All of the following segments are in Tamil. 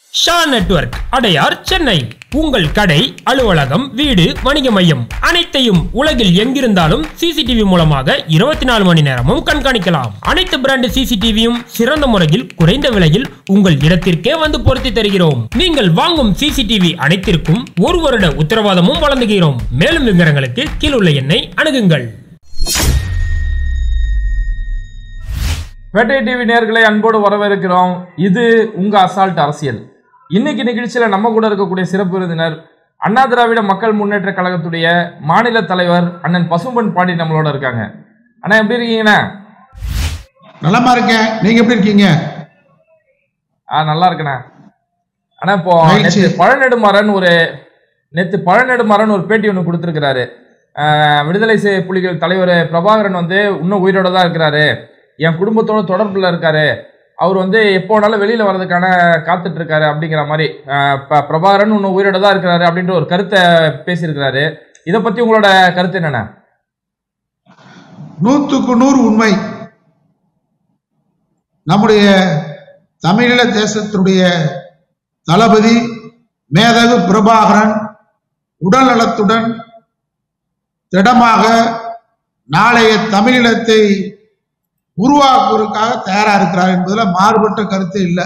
ஷா நெட்வொர்க் அடையார் சென்னை உங்கள் கடை அலுவலகம் வீடு வணிக மையம் அனைத்தையும் உலகில் எங்கிருந்தாலும் சிசிடிவி மூலமாக இருபத்தி நாலு மணி நேரமும் கண்காணிக்கலாம் அனைத்து பிராண்டு சிசிடிவியும் சிறந்த முறையில் குறைந்த விலையில் உங்கள் இடத்திற்கே வந்து பொருத்தி தருகிறோம் நீங்கள் வாங்கும் சிசிடிவி அனைத்திற்கும் ஒரு வருட உத்தரவாதமும் வழங்குகிறோம் மேலும் விவரங்களுக்கு கீழுள்ள எண்ணை அணுகுங்கள் வேட்டை டிவி நேர்களை அன்போடு வரவேற்கிறோம் இது உங்க அசால்ட் அரசியல் இன்னைக்கு நிகழ்ச்சியில நம்ம கூட இருக்கக்கூடிய சிறப்பு விருந்தினர் அண்ணா திராவிட மக்கள் முன்னேற்ற கழகத்துடைய மாநில தலைவர் அண்ணன் பசும்பன் பாண்டி நம்மளோட இருக்காங்க அண்ணா எப்படி இருக்கீங்கண்ணா நலமா இருக்கேன் நீங்க எப்படி இருக்கீங்க ஆ நல்லா இருக்கண்ணா அண்ணா இப்போ மகிழ்ச்சி. நேத்து பழநெடுமாறன் ஒரு நேற்று பழநெடுமாறன் ஒரு பேட்டி ஒன்று கொடுத்துருக்கிறாரு ஆஹ் விடுதலை செ- புலிகள் தலைவர் பிரபாகரன் வந்து இன்னும் உயிரோட தான் இருக்கிறாரு என் குடும்பத்தோட தொடர்பில் இருக்காரு அவர் வந்து எப்போ வேணாலும் வெளியில வர்றதுக்கான காத்துட்டு இருக்காரு அப்படிங்கிற மாதிரி ஆஹ் ப- பிரபாகரன் இன்னும் உயிரோட தான் இருக்கிறாரு அப்படின்ற ஒரு கருத்தை பேசியிருக்கிறாரு இதை பத்தி உங்களோட கருத்து என்னண்ணா நூத்துக்கு நூறு உண்மை நம்முடைய தமிழீழ தேசத்தினுடைய தளபதி மேதகு பிரபாகரன் உடல் நலத்துடன் திடமாக நாளைய தமிழீழத்தை உருவாக்குவதற்காக தயாரா இருக்கிறார் என்பதுல மாறுபட்ட கருத்து இல்லை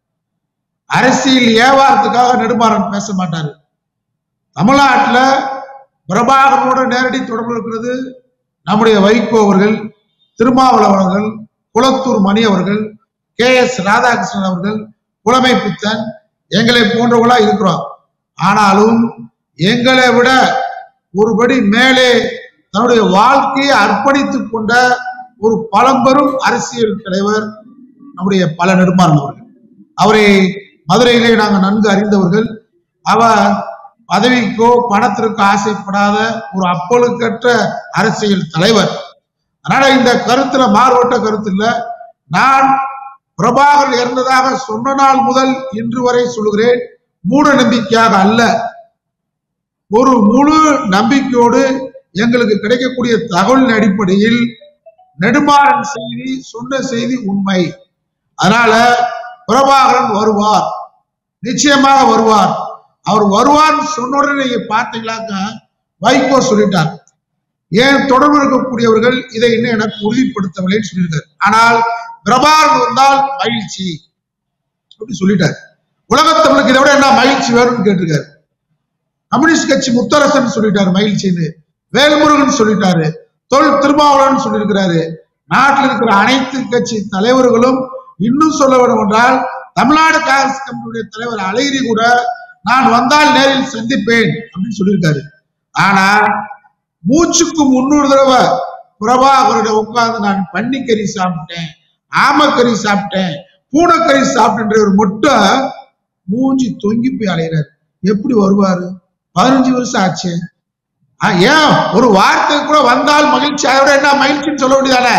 அரசியல் ஏவாரத்துக்காக நெடுமாறன் பேச மாட்டாரு தமிழ்நாட்டுல பிரபாகரனோட நேரடி தொடர்பு இருக்கிறது நம்முடைய வைகோ அவர்கள் திருமாவளவன் அவர்கள் குளத்தூர் மணி அவர்கள் கே எஸ் ராதாகிருஷ்ணன் அவர்கள் புலமை பித்தன் எங்களை போன்றவர்களா இருக்கிறோம் ஆனாலும் எங்களை விட ஒருபடி மேலே தன்னுடைய வாழ்க்கையை அர்ப்பணித்துக் கொண்ட ஒரு பழம்பெரும் அரசியல் தலைவர் நம்முடைய பல நெடுமாறன் அவர்கள் அவரை மதுரையிலே நாங்கள் நன்கு அறிந்தவர்கள் அவர் பதவிக்கோ பணத்திற்கோ ஆசைப்படாத ஒரு அப்பழுக்கற்ற அரசியல் தலைவர் அதனால இந்த கருத்துல மாறுபட்ட கருத்து இல்ல நான் பிரபாகர் இறந்ததாக சொன்ன நாள் முதல் இன்று வரை சொல்லுகிறேன் மூட நம்பிக்கையாக அல்ல ஒரு முழு நம்பிக்கையோடு எங்களுக்கு கிடைக்கக்கூடிய தகவலின் அடிப்படையில் நெடுமாறன் செய்தி சொன்ன செய்தி உண்மை அதனால பிரபாகரன் வருவார் நிச்சயமாக வருவார் அவர் வருவார்னு சொன்ன உடனே நீங்க பார்த்தீங்களாக்க வைகோ சொல்லிட்டார் ஏன் தொடர்பு இருக்கக்கூடியவர்கள் இதை இன்னும் எனக்கு உறுதிப்படுத்தவில்லைன்னு சொல்லியிருக்காரு ஆனால் பிரபாகரன் வந்தால் மகிழ்ச்சி அப்படி சொல்லிட்டார் உலகத்தமிழுக்கு இதை விட என்ன மகிழ்ச்சி வேணும்னு கேட்டிருக்காரு கம்யூனிஸ்ட் கட்சி முத்தரசன் சொல்லிட்டாரு மகிழ்ச்சின்னு வேல்முருகன் சொல்லிட்டாரு தொல் திருமாவளவன் சொல்லியிருக்கிறாரு நாட்டில் இருக்கிற அனைத்து கட்சி தலைவர்களும் இன்னும் சொல்ல வேண்டும் என்றால் தமிழ்நாடு காங்கிரஸ் கமிட்டியுடைய தலைவர் அழகிரி கூட நான் வந்தால் நேரில் சந்திப்பேன் அப்படின்னு சொல்லியிருக்காரு ஆனா மூச்சுக்கு முன்னூறு தடவை பிரபாகரோட உட்கார்ந்து நான் பன்னிக்கறி சாப்பிட்டேன் ஆமக்கறி சாப்பிட்டேன் பூனைக்கறி சாப்பிட்டேன்றவர் மட்டும் மூஞ்சி தொங்கி போய் அலையிறாரு எப்படி வருவாரு பதினஞ்சு வருஷம் ஆச்சு ஆ, ஏன் ஒரு வார்த்தை கூட வந்தால் மகிழ்ச்சி அதை விட என்ன மகிழ்ச்சின்னு சொல்ல வேண்டியதானே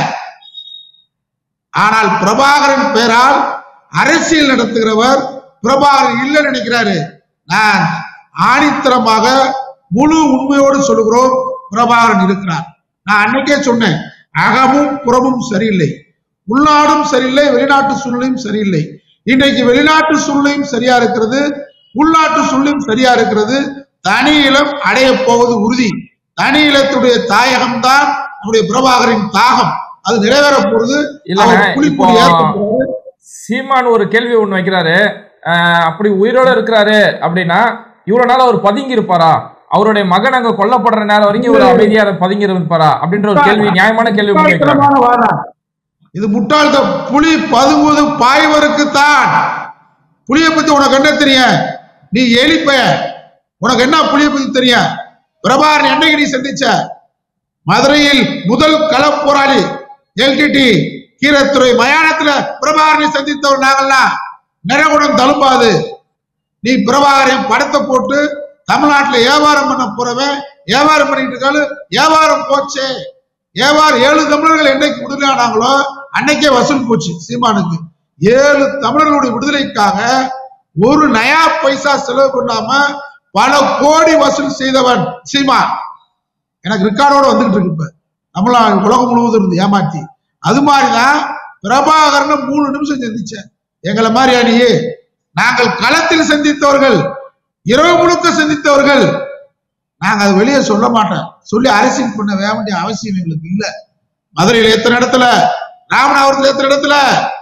ஆனால் பிரபாகரன் பேரால் அரசியல் நடத்துகிறவர் பிரபாகரன் இல்லை நினைக்கிறாரு நான் ஆணித்தரமாக முழு உண்மையோடு சொல்லுகிறோம் பிரபாகரன் இருக்கிறார் நான் அன்னைக்கே சொன்னேன் அகமும் புறமும் சரியில்லை உள்நாடும் சரியில்லை வெளிநாட்டு சூழ்நிலையும் சரியில்லை இன்றைக்கு வெளிநாட்டு சூழ்நிலையும் சரியா இருக்கிறது உள்நாட்டு சூழ்நிலையும் சரியா இருக்கிறது தனி இலம் அடைய போவது உறுதி தனி இலத்துடைய தாயகம் தான் நம்முடைய பிரபாகரின் தாகம் அது நிறைவேற போறது இல்லைங்க, அவர் புலிக்கொடி இப்போ- ஏற்க போறாரு. சீமான் ஒரு கேள்வி ஒன்று வைக்கிறாரு ஆஹ் அப்படி உயிரோட இருக்கிறாரு அப்படின்னா இவ்வளவு நாள் அவர் பதுங்கி இருப்பாரா அவருடைய மகன் அங்க கொல்லப்படுற நேரம் வரைக்கும் இவர் அமைதியா பதுங்கி இருப்பாரா அப்படின்ற ஒரு கேள்வி நியாயமான கேள்வி முன் வைக்கிறாங்க முட்டாள்தனமான வாதம். இது முட்டாள்த புலி பதுங்குவது பாய்வருக்குத்தான் புலிய பத்தி உனக்கு என்ன தெரியும் நீ எலிப்ப உனக்கு என்ன புலிய பத்தி தெரியும் பிரபாகரன் என்னைக்கு நீ சந்திச்ச மதுரையில் முதல் களப் போராளி எல்டிடி கீரத்துறை மயானத்துல பிரபாகரனை சந்தித்தவர் நாங்கள்லாம் நிறகுடம் தழும்பாது நீ பிரபாகரன் படத்தை போட்டு தமிழ்நாட்டுல வியாபாரம் பண்ண போறவன் வியாபாரம் பண்ணிட்டு இருக்காரு வியாபாரம் போச்சே வியாபாரம் ஏழு தமிழர்கள் என்னைக்கு விடுதலை ஆனாங்களோ அன்னைக்கே வசூல் போச்சு சீமானுக்கு ஏழு தமிழர்களுடைய விடுதலைக்காக ஒரு நயா பைசா செலவு பண்ணாம பல கோடி வசூல் செய்தவன் சீமான் எனக்கு ரெக்கார்டோட வந்துகிட்டு இருக்கு இப்ப தமிழ்நாடு உலகம் முழுவதும் இருந்து ஏமாத்தி அது மாதிரிதான் பிரபாகரன் மூணு நிமிஷம் சந்திச்சேன் எங்களை மாதிரியா நீ நாங்கள் களத்தில் சந்தித்தவர்கள் இரவு முழுக்க சந்தித்தவர்கள் நாங்க அதை வெளியே சொல்ல மாட்டோம் சொல்லி அரசியல் பண்ண வேண்டிய அவசியம் எங்களுக்கு இல்ல மதுரையில் எத்தனை இடத்துல ராமநாதபுரத்தில் எத்தனை இடத்துல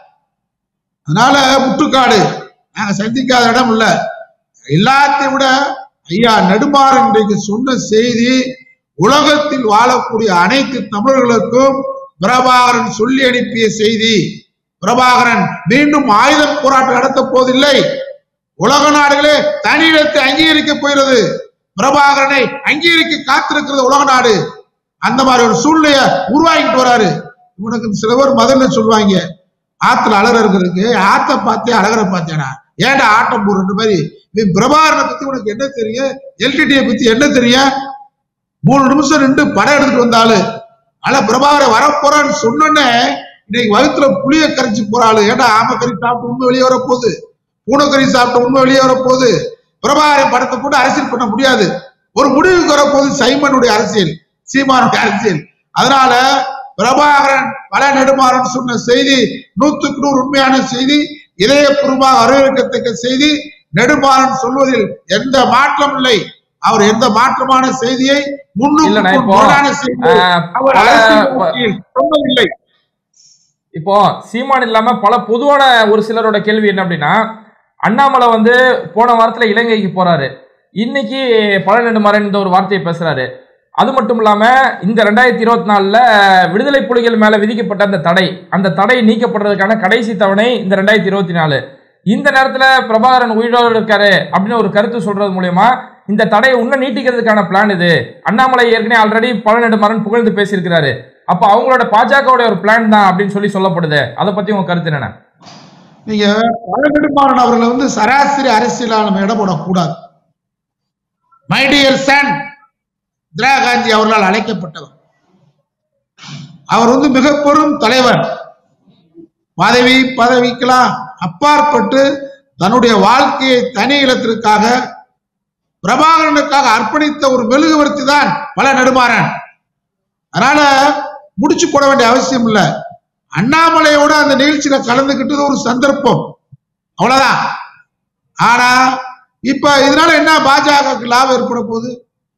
அதனால முட்டுக்காடு நாங்க சந்திக்காத இடம் இல்ல எல்லாத்தையும் விட ஐயா நெடுமாறன் இன்றைக்கு சொன்ன செய்தி உலகத்தில் வாழக்கூடிய அனைத்து தமிழர்களுக்கும் பிரபாகரன் சொல்லி அனுப்பிய செய்தி பிரபாகரன் மீண்டும் ஆயுத போராட்டம் நடத்த போவதில்லை உலக நாடுகளே தனியிடத்தை அங்கீகரிக்க போகிறது பிரபாகரனை அங்கீகரிக்க காத்திருக்கிறது உலக நாடு அந்த மாதிரி ஒரு சூழ்நிலைய உருவாக்கிட்டு வராரு இவனுக்கு சில பேர் முதல்ல சொல்லுவாங்க ஆத்துல அழகர் இருக்கிறதுக்கு ஆத்த பார்த்தே அழகரை பார்த்தேனா ஏன்டா ஆட்டம் போடுற மாதிரி இவன் பிரபாகரனை பத்தி உனக்கு என்ன தெரியும் எல்டிடியை பத்தி என்ன தெரியும் மூணு நிமிஷம் நின்று படம் எடுத்துட்டு வந்தாலு ஆனா பிரபாகரன் வரப்போறான்னு சொன்னோன்னே இன்னைக்கு வகுத்துல புளிய கரைச்சு போறாளு ஏன்டா ஆமக்கறி சாப்பிட்டு உண்மை வெளியே வரப்போகுது பூனைக்கறி சாப்பிட்ட உண்மை வெளியே வரப்போகுது பிரபாகரன் படத்தை போட்டு அரசியல் பண்ண முடியாது ஒரு முடிவுக்கு வரப்போகுது சைமனுடைய அரசியல் சீமானுடைய அரசியல் அதனால பிரபாகரன் பல நெடுமாறன் சொன்ன செய்தி நூத்துக்கு நூறு உண்மையான செய்தி இதயபூர்வமாக வரவேற்கத்தக்க செய்தி நெடுமாறன் சொல்வதில் எந்த மாற்றம் இல்லை அவர் எந்த மாற்றமான செய்தியை முன்னுக்கு இல்லண்ணா, இப்போ, முரணான செய்தியை ஆஹ், அவர் பல- அரசியல் வாழ்க்கையில் சொல்லவில்லை இப்போ சீமான் இல்லாம பல பொதுவான ஒரு சிலரோட கேள்வி என்ன அப்படின்னா அண்ணாமலை வந்து போன வாரத்துல இலங்கைக்கு போறாரு இன்னைக்கு பழநெடுமாறன் இந்த ஒரு வார்த்தையை பேசுறாரு அது மட்டும் இல்லாம இந்த ரெண்டாயிரத்தி இருபத்தி நாலுல விடுதலை புலிகள் மேல விதிக்கப்பட்ட அந்த தடை அந்த தடை நீக்கப்படுறதுக்கான கடைசி தவணை இந்த ரெண்டாயிரத்தி இருபத்தி நாலு இந்த நேரத்துல பிரபாகரன் உயிரோடு இருக்காரு அப்படின்னு ஒரு கருத்து சொல்றது மூலியமா இந்த தடையை இன்னும் நீட்டிக்கிறதுக்கான பிளான் இது அண்ணாமலை ஏற்கனவே ஆல்ரெடி பழநெடுமாறன் புகழ்ந்து பேசியிருக்கிறாரு அப்ப அவங்களோட பாஜகவுடைய ஒரு பிளான் தான் அப்படின்னு சொல்லி சொல்லப்படுது அதை பத்தி உங்க கருத்து என்ன நீங்க பழநெடுமாறன் அவர்களை வந்து சராசரி அரசியலாக நம்ம இடம் போடக்கூடாது my dear son Indira Gandhi அவர்களால் அழைக்கப்பட்டவர் அவர் வந்து மிக பெரும் தலைவர் பதவி பதவிக்கெல்லாம் அப்பாற்பட்டு தன்னுடைய வாழ்க்கையை தனி இலத்திற்காக பிரபாகரனுக்காக அர்ப்பணித்த ஒரு மெழுகுவர்த்தி தான் பல நெடுமாறன் அதனால முடிச்சு போட வேண்டிய அவசியம் இல்லை அண்ணாமலையோட அந்த நிகழ்ச்சியில கலந்துக்கிட்டது ஒரு சந்தர்ப்பம் அவ்வளவுதான் ஆனா இப்ப இதனால என்ன பாஜகவுக்கு லாபம் ஏற்பட போகுது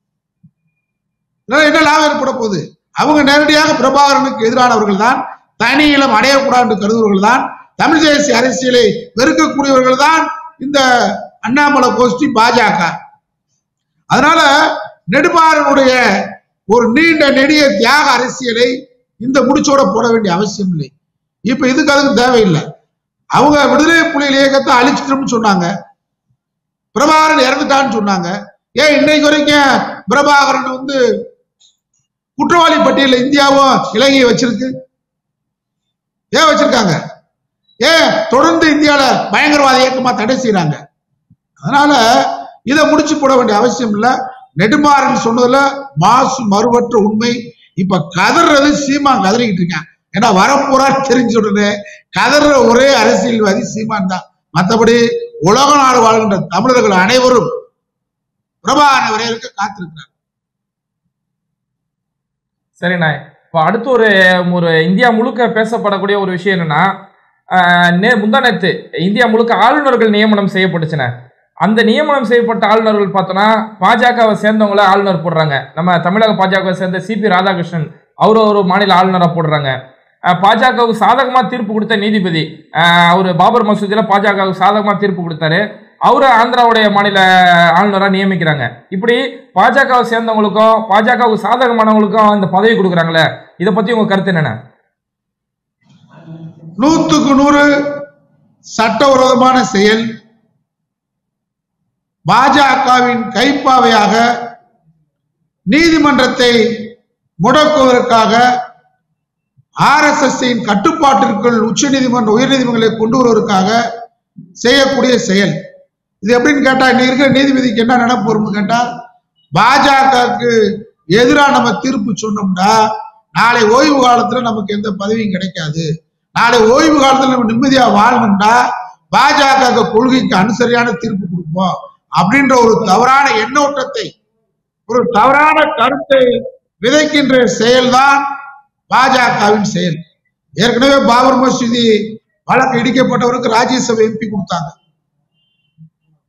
இதனால என்ன லாபம் ஏற்பட போகுது அவங்க நேரடியாக பிரபாகரனுக்கு எதிரானவர்கள் தான் தனி இளம் அடையக்கூடாது என்று கருதுவர்கள் தான் தமிழ் தேசிய அரசியலை வெறுக்கக்கூடியவர்கள் தான் இந்த அண்ணாமலை கோஷ்டி பாஜக அதனால நெடுமாறனுடைய ஒரு நீண்ட நெடிய தியாக அரசியலை இந்த முடிச்சோட போட வேண்டிய அவசியம் இல்லை இப்ப இதுக்கு அதுக்கு தேவையில்லை அவங்க விடுதலை புலிகள் இயக்கத்தை அழிச்சிட்டோம்னு சொன்னாங்க பிரபாகரன் இறந்துட்டான்னு சொன்னாங்க ஏன் இன்னைக்கு வரைக்கும் பிரபாகரன் வந்து குற்றவாளி பட்டியலில் இந்தியாவும் இலங்கையை வச்சிருக்கு ஏன் வச்சிருக்காங்க ஏன் தொடர்ந்து இந்தியால பயங்கரவாத இயக்கமா தடை செய்யறாங்க அதனால இதை முடிச்சு போட வேண்டிய அவசியம் இல்ல நெடுமாறன் சொன்னதுல மாசு மறுவற்ற உண்மை இப்ப கதறது சீமான் கதறிக்கிட்டு இருக்கான் ஏன்னா வரப்போறான்னு தெரிஞ்ச உடனே கதற ஒரே அரசியல்வாதி சீமான் தான் மற்றபடி உலக நாடு வாழ்கின்ற தமிழர்கள் அனைவரும் பிரபாகரன் வரையறுக்க காத்திருக்கிறார் சரிண்ணா இப்போ அடுத்து ஒரு ஒரு இந்தியா முழுக்க பேசப்படக்கூடிய ஒரு விஷயம் என்னன்னா ஆஹ், நே முந்தா நேத்து இந்தியா முழுக்க ஆளுநர்கள் நியமனம் செய்யப்பட்டுச்சுண்ணே அந்த நியமனம் செய்யப்பட்ட ஆளுநர்கள் பார்த்தோன்னா பாஜகவை சேர்ந்தவங்கள ஆளுநர் போடுறாங்க நம்ம தமிழக பாஜகவை சேர்ந்த சிபி ராதாகிருஷ்ணன் அவரும் ஒரு மாநில ஆளுநராக போடுறாங்க ஆஹ், பாஜகவுக்கு சாதகமாக தீர்ப்பு கொடுத்த நீதிபதி அவர் பாபர் மசூதியில் பாஜகவுக்கு சாதகமாக தீர்ப்பு கொடுத்தாரு அவரை ஆந்திராவுடைய மாநில ஆளுநராக நியமிக்கிறாங்க இப்படி பாஜகவை சேர்ந்தவங்களுக்கும் பாஜகவுக்கு சாதகமானவங்களுக்கும் இந்த பதவி கொடுக்குறாங்களே இதை பத்தி உங்க கருத்து என்னென்ன நூத்துக்கு நூறு சட்டவிரோதமான செயல் பாஜகவின் கைப்பாவையாக நீதிமன்றத்தை முடக்குவதற்காக ஆர்எஸ்எஸ்ஸின் கட்டுப்பாட்டிற்குள் உச்சநீதிமன்ற உயர்நீதிமன்றங்களை கொண்டு வருவதற்காக செய்யக்கூடிய செயல் இது எப்படின்னு கேட்டா இன்னைக்கு இருக்கிற நீதிபதிக்கு என்ன நினைப்பு வரும்னு கேட்டா பாஜகவுக்கு எதிராக நம்ம தீர்ப்பு சொன்னோம்னா நாளை ஓய்வு காலத்துல நமக்கு எந்த பதவியும் கிடைக்காது நாளை ஓய்வு காலத்துல நம்ம நிம்மதியா வாழணும்னா பாஜக கொள்கைக்கு அனுசரியான தீர்ப்பு கொடுப்போம் அப்படின்ற ஒரு தவறான எண்ணோட்டத்தை ஒரு தவறான கருத்தை விதைக்கின்ற செயல்தான் பாஜகவின் செயல் ஏற்கனவே பாபர் மசூதி வழக்கு இடிக்கப்பட்டவருக்கு ராஜ்யசபை எம்பி கொடுத்தாங்க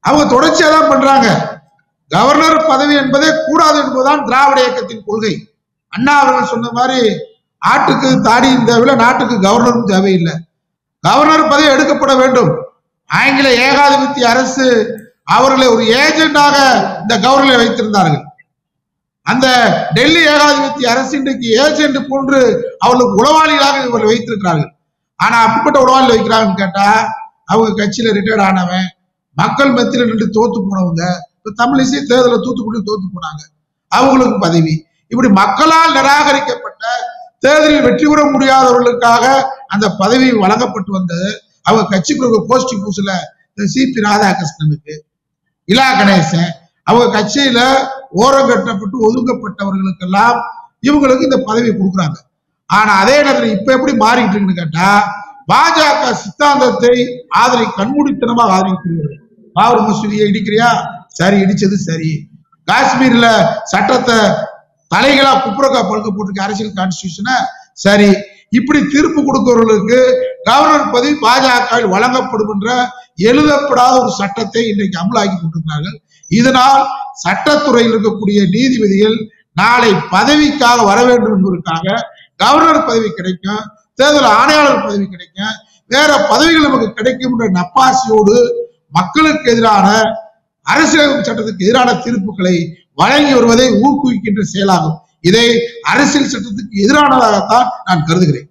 அவங்க தொடர்ச்சியா தான் பண்றாங்க கவர்னர் பதவி என்பதே கூடாது என்பதுதான் திராவிட இயக்கத்தின் கொள்கை அண்ணா அவர்கள் சொன்ன மாதிரி ஆட்டுக்கு தாடியும் தேவையில்லை நாட்டுக்கு கவர்னரும் தேவையில்லை கவர்னர் பதவி எடுக்கப்பட வேண்டும் ஆங்கில ஏகாதிபத்திய அரசு அவர்களை ஒரு ஏஜென்டாக இந்த கவர்னரை வைத்திருந்தார்கள் அந்த டெல்லி ஏகாதிபத்திய அரசு இன்றைக்கு ஏஜென்ட் போன்று அவர்களுக்கு உளவாளிகளாக இவர்கள் வைத்திருக்கிறார்கள் ஆனா அப்படிப்பட்ட உளவாளி வைக்கிறாங்கன்னு கேட்டா அவங்க கட்சியில ரிட்டையர்ட் ஆனவன் மக்கள் மத்தியில நின்று தோத்து போனவங்க இப்ப தமிழிசை தேர்தலில் தூத்துக்குடி தோத்து போனாங்க அவங்களுக்கு பதவி இப்படி மக்களால் நிராகரிக்கப்பட்ட தேர்தலில் வெற்றி பெற முடியாதவர்களுக்காக அந்த பதவி வழங்கப்பட்டு வந்தது அவங்க கட்சிக்குள்ள கோஷ்டி பூசுல சிபி ராதாகிருஷ்ணனுக்கு இலா கணேசன் அவங்க கட்சியில ஓரம் கட்டப்பட்டு ஒதுக்கப்பட்டவர்களுக்கெல்லாம் இவங்களுக்கு இந்த பதவி கொடுக்குறாங்க ஆனா அதே நேரத்தில் இப்ப எப்படி மாறிட்டு இருக்குன்னு கேட்டா பாஜக சித்தாந்தத்தை ஆதரி கண்மூடித்தனமாக ஆதரிக்கிறீர்கள் பாபர் மசூதியை இடிக்கிறியா சரி இடிச்சது சரி காஷ்மீர்ல சட்டத்தை தலைகளா குப்புறக்கா பழுக்க போட்டிருக்க அரசியல் கான்ஸ்டியூஷனை சரி இப்படி தீர்ப்பு கொடுக்கிறவர்களுக்கு கவர்னர் பதவி பாஜக வழங்கப்படும் என்ற எழுதப்படாத ஒரு சட்டத்தை இன்றைக்கு அமலாக்கி கொண்டிருக்கிறார்கள் இதனால் சட்டத்துறையில் இருக்கக்கூடிய நீதிபதிகள் நாளை பதவிக்காக வர வேண்டும் என்பதற்காக கவர்னர் பதவி கிடைக்கும் தேர்தல் ஆணையாளர் பதவி கிடைக்கும் வேற பதவிகள் நமக்கு கிடைக்கும் என்ற நப்பாசியோடு மக்களுக்கு எதிரான அரசியலமைப்பு சட்டத்துக்கு எதிரான தீர்ப்புகளை வழங்கி வருவதை ஊக்குவிக்கின்ற செயலாகும் இதை அரசியல் சட்டத்துக்கு எதிரானதாகத்தான் நான் கருதுகிறேன்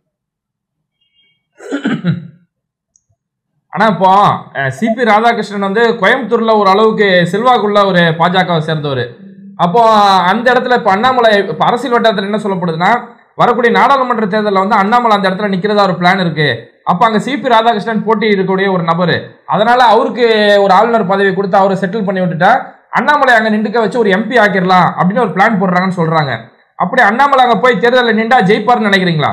ஆனா இப்போ சிபி ராதாகிருஷ்ணன் வந்து கோயம்புத்தூர்ல ஒரு அளவுக்கு செல்வாக்குள்ள ஒரு பாஜகவை சேர்ந்தவர் அப்போ அந்த இடத்துல இப்ப அண்ணாமலை இப்ப அரசியல் வட்டாரத்தில் என்ன சொல்லப்படுதுன்னா வரக்கூடிய நாடாளுமன்ற தேர்தலில் வந்து அண்ணாமலை அந்த இடத்துல நிக்கிறதா ஒரு பிளான் இருக்கு அப்ப அங்க சிபி ராதாகிருஷ்ணன் போட்டி இருக்கக்கூடிய ஒரு நபர் அதனால அவருக்கு ஒரு ஆளுநர் பதவி கொடுத்து அவரை செட்டில் பண்ணி விட்டுட்டா அண்ணாமலை அங்க நின்றுக்க வச்சு ஒரு எம்பி ஆக்கிடலாம் அப்படின்னு ஒரு பிளான் போடுறாங்கன்னு சொல்றாங்க அப்படி அண்ணாமலை அங்க போய் தேர்தலில் நின்றா ஜெயிப்பார்னு நினைக்கிறீங்களா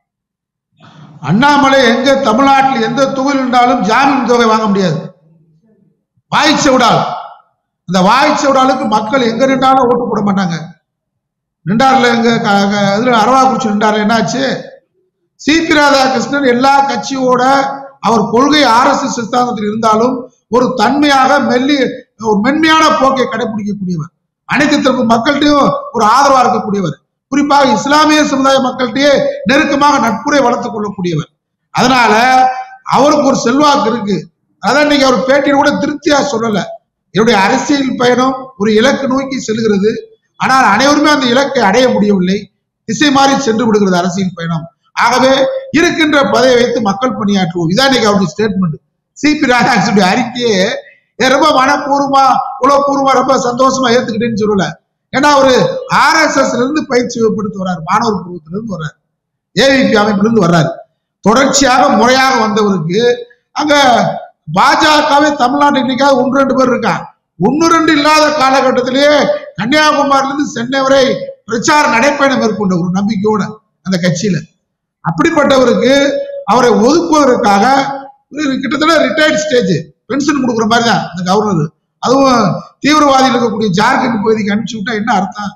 அண்ணாமலை எங்க தமிழ்நாட்டில் எந்த தொகுதியில் இருந்தாலும் ஜாமீன் தொகை வாங்க முடியாது வாய்ச்சவுடால் இந்த வாய்ச்சவுடாலுக்கு மக்கள் எங்க நின்றாலும் ஓட்டு போட மாட்டாங்க நின்றார்ல எங்க க- க- இதுல அரவாக்குறிச்சி நின்றார்ல என்னாச்சு சிபி ராதாகிருஷ்ணன் எல்லா கட்சியோட அவர் கொள்கை ஆர்எஸ்எஸ் சித்தாந்தத்தில் இருந்தாலும் ஒரு தன்மையாக மெல்லி ஒரு மென்மையான போக்கை கடைபிடிக்கக்கூடியவர் அனைத்து தரப்பு மக்கள்கிட்டயும் ஒரு ஆதரவா இருக்கக்கூடியவர் குறிப்பாக இஸ்லாமிய சமுதாய மக்கள்கிட்டயே நெருக்கமாக நட்புரை வளர்த்துக் கொள்ளக்கூடியவர் அதனால அவருக்கு ஒரு செல்வாக்கு இருக்கு அதான் இன்னைக்கு அவர் பேட்டியில் கூட திருப்தியா சொல்லல என்னுடைய அரசியல் பயணம் ஒரு இலக்கு நோக்கி செல்கிறது ஆனால் அனைவருமே அந்த இலக்கை அடைய முடியவில்லை திசை மாறி சென்று விடுகிறது அரசியல் பயணம் ஆகவே இருக்கின்ற பதவியை வைத்து மக்கள் பணியாற்றுவோம் இதான் இன்னைக்கு அவருடைய ஸ்டேட்மெண்ட் சிபி ராதாகிருஷ்ணனுடைய அறிக்கையே ஏ, ரொம்ப மனப்பூர்வமா உளப்பூர்வமா ரொம்ப சந்தோஷமா ஏத்துக்கிட்டேன்னு சொல்லல ஏன்னா அவரு ஆர்எஸ்எஸ்ல இருந்து பயிற்சி வகுப்படுத்து வர்றாரு மாணவர் பருவத்துல இருந்து வர்றாரு ஏவிபி அமைப்புல இருந்து வர்றாரு தொடர்ச்சியாக முறையாக வந்தவருக்கு அங்க பாஜகவே தமிழ்நாட்டு இன்னைக்காவது ஒன்று ரெண்டு பேர் இருக்கான் ஒன்னு ரெண்டு இல்லாத காலகட்டத்திலேயே கன்னியாகுமரியில இருந்து சென்னை வரை பிரச்சார நடைப்பயணம் மேற்கொண்ட ஒரு நம்பிக்கையோட அந்த கட்சியில அப்படிப்பட்டவருக்கு அவரை ஒதுக்குவதற்காக ஒரு கிட்டத்தட்ட ரிட்டையர்ட் ஸ்டேஜ் பென்ஷன் கொடுக்குற மாதிரி தான் இந்த கவர்னர் அதுவும் தீவிரவாதிகள் இருக்கக்கூடிய ஜார்க்கண்ட் பகுதிக்கு அனுப்பிச்சு விட்டா என்ன அர்த்தம்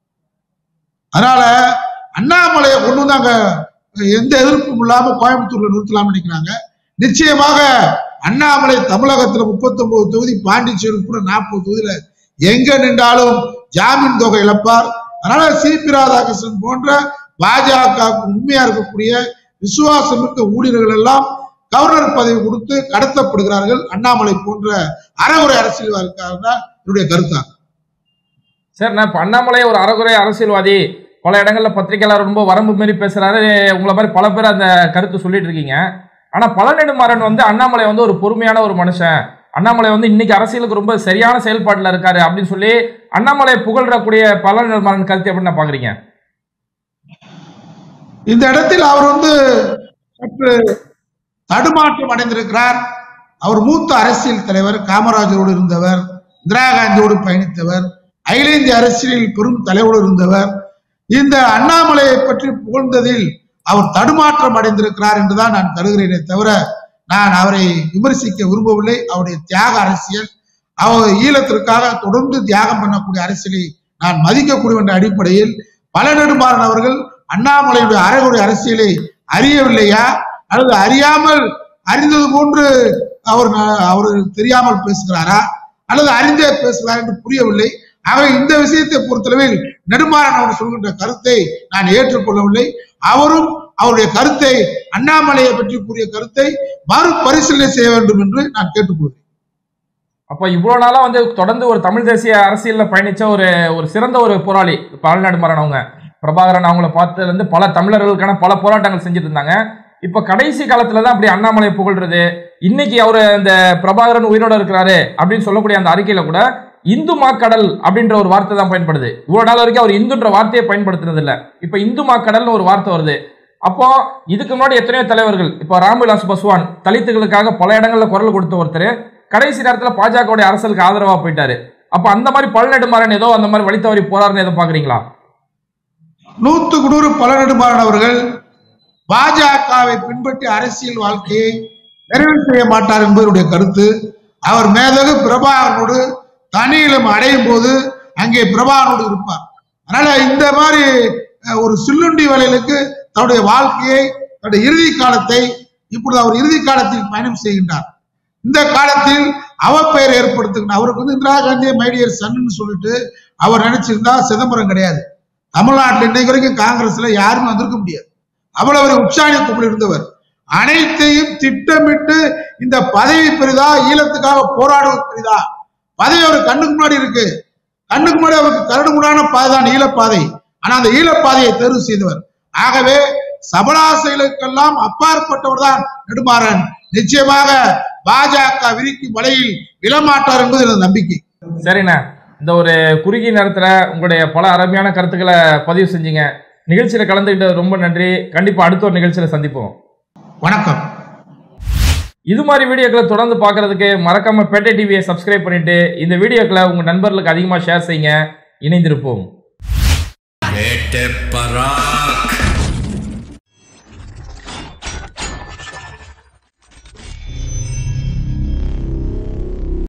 அதனால அண்ணாமலையை கொண்டு வந்து அங்க எந்த எதிர்ப்பும் இல்லாம கோயம்புத்தூர்ல நிறுத்தலாம்னு நினைக்கிறாங்க நிச்சயமாக அண்ணாமலை தமிழகத்துல 39 தொகுதி பாண்டிச்சேரி உட்பட நாற்பது தொகுதியில எங்க நின்றாலும் ஜாமீன் தொகை இழப்பார் அதனால சிபி ராதாகிருஷ்ணன் போன்ற பாஜக உண்மையா இருக்கக்கூடிய விசுவாசம் மிக்க ஊழியர்கள் எல்லாம் கவர்னர் பதவி கொடுத்து கடத்தப்படுகிறார்கள் அண்ணாமலை போன்ற அறகுறை அரசியல்வாதிக்காக தான் என்னுடைய கருத்தாங்க சார் நான் இப்போ அண்ணாமலை ஒரு அறகுறை அரசியல்வாதி பல இடங்கள்ல பத்திரிகையாளர் ரொம்ப வரம்பு மாரி பேசுறாரு உங்களை மாதிரி பல பேர் அந்த கருத்து சொல்லிட்டு இருக்கீங்க ஆனா பழநெடுமாறன் வந்து அண்ணாமலை வந்து ஒரு பொறுமையான ஒரு மனுஷன் அண்ணாமலை வந்து இன்னைக்கு அரசியலுக்கு ரொம்ப சரியான செயல்பாட்டுல இருக்காரு அப்படின்னு சொல்லி அண்ணாமலை புகழ்றக்கூடிய பழநெடுமாறன் கருத்து எப்படி நான் பாக்குறீங்க இந்த இடத்தில் அவர் வந்து சற்று தடுமாற்றம் அடைந்திருக்கிறார் அவர் மூத்த அரசியல் தலைவர் காமராஜரோடு இருந்தவர் இந்திரா காந்தியோடு பயணித்தவர் அகில இந்திய அரசியலில் பெரும் தலைவரோடு இருந்தவர் இந்த அண்ணாமலையை பற்றி புகழ்ந்ததில் அவர் தடுமாற்றம் அடைந்திருக்கிறார் என்றுதான் நான் கருதுகிறேனே தவிர நான் அவரை விமர்சிக்க விரும்பவில்லை அவருடைய தியாக அரசியல் அவர் ஈழத்திற்காக தொடர்ந்து தியாகம் பண்ணக்கூடிய அரசியலை நான் மதிக்கக்கூடிய என்ற அடிப்படையில் பல நெடுமாறன் அவர்கள் அண்ணாமலையுடைய அறகுறை அரசியலை அறியவில்லையா அல்லது அறியாமல் அறிந்தது போன்று அவர் ந- அவர் தெரியாமல் பேசுகிறாரா அல்லது அறிந்தே பேசுகிறார் என்று புரியவில்லை ஆகவே இந்த விஷயத்தை பொறுத்தளவில் நெடுமாறன் அவர் சொல்கின்ற கருத்தை நான் ஏற்றுக்கொள்ளவில்லை அவரும் அவருடைய கருத்தை அண்ணாமலையை பற்றி கூறிய கருத்தை மறுபரிசீலனை செய்ய வேண்டும் என்று நான் கேட்டுக்கொள்கிறேன் அப்ப இவ்வளவு நாளா வந்து தொடர்ந்து ஒரு தமிழ் தேசிய அரசியல்ல பயணிச்ச ஒரு ஒரு சிறந்த ஒரு போராளி பாலநாடு மாறன் அவங்க பிரபாகரன் அவங்கள பார்த்ததுல இருந்து பல தமிழர்களுக்கான பல போராட்டங்கள் செஞ்சுட்டு இருந்தாங்க இப்ப கடைசி காலத்துல தான் அப்படி அண்ணாமலை புகழ்றது இன்னைக்கு அவரு அந்த பிரபாகரன் உயிரோட இருக்கிறாரு அப்படின்னு சொல்லக்கூடிய அந்த அறிக்கையில கூட இந்து மாக்கடல் அப்படின்ற ஒரு வார்த்தை தான் பயன்படுது இவ்வளவு நாள் வரைக்கும் அவர் இந்துன்ற வார்த்தையை பயன்படுத்துனது இல்ல இப்ப இந்து மாக்கடல்னு ஒரு வார்த்தை வருது அப்போ இதுக்கு முன்னாடி எத்தனையோ தலைவர்கள் இப்போ ராம்விலாஸ் பஸ்வான் தலித்துகளுக்காக பல இடங்கள்ல குரல் கொடுத்த ஒருத்தர் கடைசி நேரத்துல பாஜகவுடைய அரசுக்கு ஆதரவா போயிட்டாரு அப்ப அந்த மாதிரி பழநெடுமாறன் ஏதோ அந்த மாதிரி வழி தவறி போறாருன்னு எதுவும் பாக்குறீங்களா நூத்துக்கு நூறு பலநெடுமாறன் அவர்கள் பாஜகவை பின்பற்றி அரசியல் வாழ்க்கையை நிறைவு செய்ய மாட்டார் என்பதனுடைய கருத்து அவர் மேதகு பிரபாகரனோடு தனியிலும் அடையும் போது அங்கே பிரபாகரனோடு இருப்பார் அதனால இந்த மாதிரி அஹ், ஒரு சில்லுண்டி வேலைகளுக்கு தன்னுடைய வாழ்க்கையை தன்னுடைய இறுதி காலத்தை இப்பொழுது அவர் இறுதி காலத்தில் பயணம் செய்கின்றார் இந்த காலத்தில் அவப்பெயர் ஏற்படுத்துகின்ற அவருக்கு வந்து இந்திரா காந்தியை மைடியர் சன்னு சொல்லிட்டு அவர் நினைச்சிருந்தா சிதம்பரம் கிடையாது தமிழ்நாட்டில் இன்னைக்கு வரைக்கும் காங்கிரஸ்ல யாருமே வந்திருக்க முடியாது அவ்வளவு ஒரு உற்சாகத்துக்குள் இருந்தவர் அனைத்தையும் திட்டமிட்டு இந்த பதவி பெரிதா ஈழத்துக்காக போராடுவது பெரிதா பதவி அவர் கண்ணுக்கு முன்னாடி இருக்கு கண்ணுக்கு முன்னாடி அவருக்கு கரடு முன்னான பாதை தான் ஈழப்பாதை ஆனா அந்த ஈழப்பாதையை தேர்வு செய்தவர் ஆகவே சபலாசைகளுக்கெல்லாம் அப்பாற்பட்டவர் தான் நெடுமாறன் நிச்சயமாக பாஜக விரிக்கும் வலையில் விழமாட்டார் என்பது எனது நம்பிக்கை சரிண்ணே இந்த ஒரு குறுகிய நேரத்துல உங்களுடைய பல அருமையான கருத்துக்களை பதிவு செஞ்சீங்க நிகழ்ச்சியில கலந்துக்கிட்டது ரொம்ப நன்றி கண்டிப்பா அடுத்த ஒரு நிகழ்ச்சியில சந்திப்போம் வணக்கம் இது மாதிரி வீடியோக்களை தொடர்ந்து பார்க்கறதுக்கு மறக்காம பேட்டை டிவியை சப்ஸ்கிரைப் பண்ணிட்டு இந்த வீடியோக்களை உங்க நண்பர்களுக்கு அதிகமாக ஷேர் செய்யுங்க இணைந்திருப்போம் வேட்டை பராக்